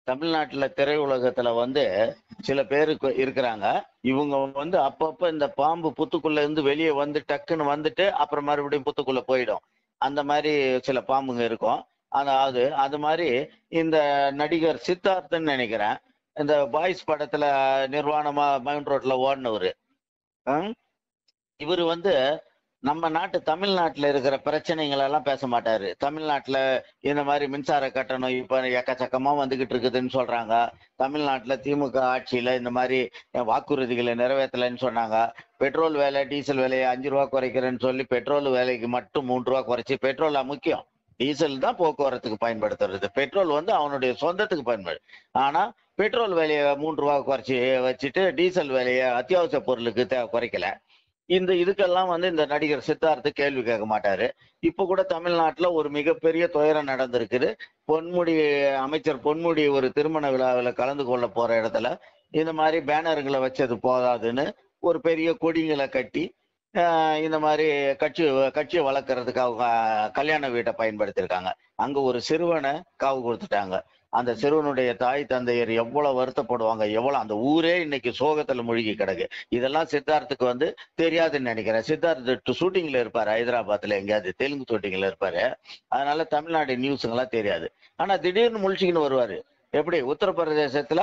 தமிழ்நாட்டுல திரையுலகத்துல வந்து சில பேரு கு- இருக்கிறாங்க இவங்க வந்து அப்பப்ப இந்த பாம்பு புத்துக்குள்ள இருந்து வெளியே வந்து டக்குன்னு வந்துட்டு அப்புறம் மறுபடியும் புத்துக்குள்ள போயிடும் அந்த மாதிரி சில பாம்புங்க இருக்கும் அதாவது அது மாதிரி இந்த நடிகர் சித்தார்த்தன் நினைக்கிறேன் இந்த பாய்ஸ் படத்துல நிர்வாணமா மவுண்ட் ரோட்ல ஓடினவர் இவர் வந்து நம்ம நாட்டு தமிழ்நாட்டுல இருக்கிற பிரச்சனைகள் எல்லாம் பேச மாட்டாரு தமிழ்நாட்டுல இந்த மாதிரி மின்சார கட்டணம் இப்ப எக்கச்சக்கமா வந்துகிட்டு இருக்குதுன்னு சொல்றாங்க தமிழ்நாட்டுல திமுக ஆட்சியில இந்த மாதிரி வாக்குறுதிகளை நிறைவேற்றலைன்னு சொன்னாங்க பெட்ரோல் விலை டீசல் விலையை அஞ்சு ரூபா குறைக்கிறேன்னு சொல்லி பெட்ரோல் விலைக்கு மட்டும் மூன்று ரூபா குறைச்சி பெட்ரோலா முக்கியம் டீசல் தான் போக்குவரத்துக்கு பயன்படுத்துறது பெட்ரோல் வந்து அவனுடைய சொந்தத்துக்கு பயன்படு ஆனா பெட்ரோல் விலையை மூன்று ரூபா குறைச்சி வச்சுட்டு டீசல் விலையை அத்தியாவசிய பொருளுக்கு தே- குறைக்கல இந்த இதுக்கெல்லாம் வந்து இந்த நடிகர் சித்தார்த்து கேள்வி கேட்க மாட்டாரு இப்ப கூட தமிழ்நாட்டுல ஒரு மிகப்பெரிய துயரம் நடந்திருக்குது பொன்முடி அமைச்சர் பொன்முடி ஒரு திருமண விழாவில் கலந்து கொள்ள போற இடத்துல இந்த மாதிரி பேனருங்களை வச்சது போதாதுன்னு ஒரு பெரிய கொடிங்களை கட்டி ஆஹ் இந்த மாதிரி கட்சி கட்சியை வளர்க்கறதுக்கு அவங்க கல்யாண வீட்டை பயன்படுத்தியிருக்காங்க அங்க ஒரு சிறுவனை காவு கொடுத்துட்டாங்க அந்த சிறுவனுடைய தாய் தந்தையர் எவ்வளவு வருத்தப்படுவாங்க எவ்வளவு அந்த ஊரே இன்னைக்கு சோகத்துல மூழ்கி கிடக்கு இதெல்லாம் சித்தார்த்துக்கு வந்து தெரியாதுன்னு நினைக்கிறேன் சித்தார்த் ஷூட்டிங்ல இருப்பாரு ஹைதராபாத்ல எங்கேயாவது தெலுங்கு ஷூட்டிங்ல இருப்பாரு அதனால தமிழ்நாடு நியூஸுங்கெல்லாம் தெரியாது ஆனா திடீர்னு முழிச்சுக்கின்னு வருவாரு எப்படி உத்தரப்பிரதேசத்துல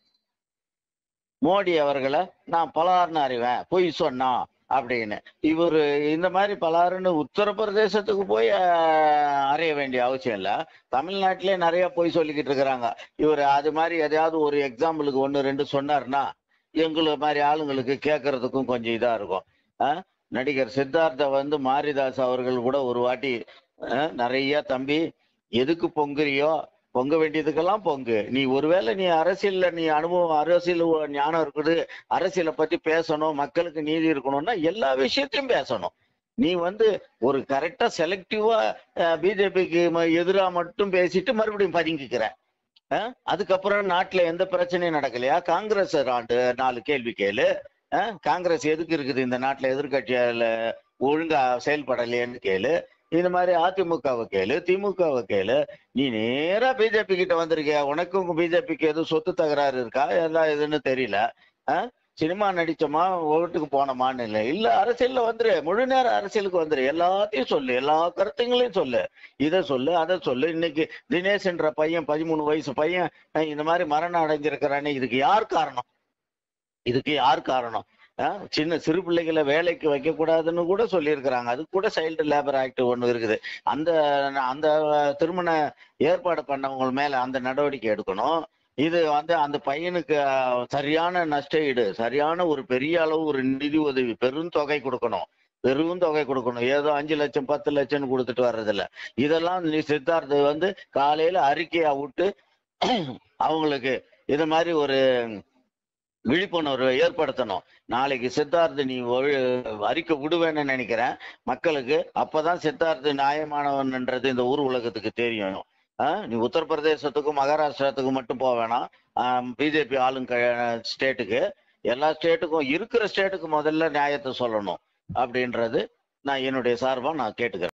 மோடி அவர்களை நான் பலார்னு அறிவேன் பொய் சொன்னான் அப்படின்னு இவர் இந்த மாதிரி பலாருன்னு உத்தரப்பிரதேசத்துக்கு போய் ஆஹ், அறிய வேண்டிய அவசியம் இல்லை தமிழ்நாட்டிலே நிறைய பொய் சொல்லிக்கிட்டு இருக்கிறாங்க இவர் அது மாதிரி எதையாவது ஒரு எக்ஸாம்பிளுக்கு ஒன்று ரெண்டு சொன்னார்னா எங்களை மாதிரி ஆளுங்களுக்கு கேட்கறதுக்கும் கொஞ்சம் இதா இருக்கும் ஆஹ், நடிகர் சித்தார்த்த வந்து மாரிதாஸ் அவர்கள் கூட ஒரு வாட்டி ஆஹ், நிறைய தம்பி எதுக்கு பொங்குறியோ பொங்க வேண்டியதுக்கெல்லாம் பொங்கு நீ ஒருவேளை நீ அரசியல்ல நீ அனுபவம் அரசியல் ஞானம் இருக்குது அரசியலை பத்தி பேசணும் மக்களுக்கு நீதி இருக்கணும்னா எல்லா விஷயத்தையும் பேசணும் நீ வந்து ஒரு கரெக்டா செலக்டிவா பிஜேபிக்கு எதிரா மட்டும் பேசிட்டு மறுபடியும் பதுங்கிக்கிற அஹ், அதுக்கப்புறம் நாட்டுல எந்த பிரச்சனையும் நடக்கலையா காங்கிரஸ் ஆண்டு நாலு கேள்வி கேளு அஹ், காங்கிரஸ் எதுக்கு இருக்குது இந்த நாட்டுல எதிர்கட்சியால ஒழுங்கா செயல்படலையேன்னு கேளு இந்த மாதிரி அதிமுகவை கேளு திமுகவை கேளு நீ நேரா பிஜேபி கிட்ட வந்திருக்கிய உனக்கும் பிஜேபிக்கு எதுவும் சொத்து தகராறு இருக்கா எல்லாம் எதுன்னு தெரியல அஹ்? சினிமா நடிச்சோமா ஓட்டுக்கு போனோமான்னு இல்லை இல்ல அரசியல்ல வந்துரு முழு நேர அரசியலுக்கு வந்துரு எல்லாத்தையும் சொல்லு எல்லா கருத்துங்களையும் சொல்லு இதை சொல்லு அதை சொல்லு இன்னைக்கு தினேஷ்ன்ற பையன் பதிமூணு வயசு பையன் அஹ், இந்த மாதிரி மரணம் அடைஞ்சிருக்கிறானே இதுக்கு யார் காரணம் இதுக்கு யார் காரணம் அஹ், சின்ன சிறு பிள்ளைகளை வேலைக்கு வைக்க கூடாதுன்னு கூட சொல்லியிருக்கிறாங்க அது கூட சைல்டு லேபர் ஆக்ட் ஒன்று இருக்குது அந்த அந்த திருமண ஏற்பாடு பண்ணவங்க மேல அந்த நடவடிக்கை எடுக்கணும் இது வந்து அந்த பையனுக்கு அஹ், சரியான நஷ்ட ஈடு சரியான ஒரு பெரிய அளவு ஒரு நிதி உதவி பெருந்தொகை கொடுக்கணும் பெரும் தொகை கொடுக்கணும் ஏதோ அஞ்சு லட்சம் பத்து லட்சம்னு கொடுத்துட்டு வர்றதில்ல இதெல்லாம் நீ சித்தார்த்த வந்து காலையில அறிக்கையா விட்டு அவங்களுக்கு இது மாதிரி ஒரு விழிப்புணர்வை ஏற்படுத்தணும் நாளைக்கு சித்தார்த்த நீ ஒழு- அறிக்கை விடுவேன்னு நினைக்கிறேன் மக்களுக்கு அப்பதான் சித்தார்த்த நியாயமானவன்ன்றது இந்த ஊர் உலகத்துக்கு தெரியும் ஆ, நீ உத்தரப்பிரதேசத்துக்கும் மகாராஷ்டிரத்துக்கும் மட்டும் போக வேணாம் பிஜேபி ஆளுங்க ஸ்டேட்டுக்கு எல்லா ஸ்டேட்டுக்கும் இருக்கிற ஸ்டேட்டுக்கு முதல்ல நியாயத்தை சொல்லணும் அப்படின்றது நான் என்னுடைய சார்பா நான் கேட்டுக்கிறேன்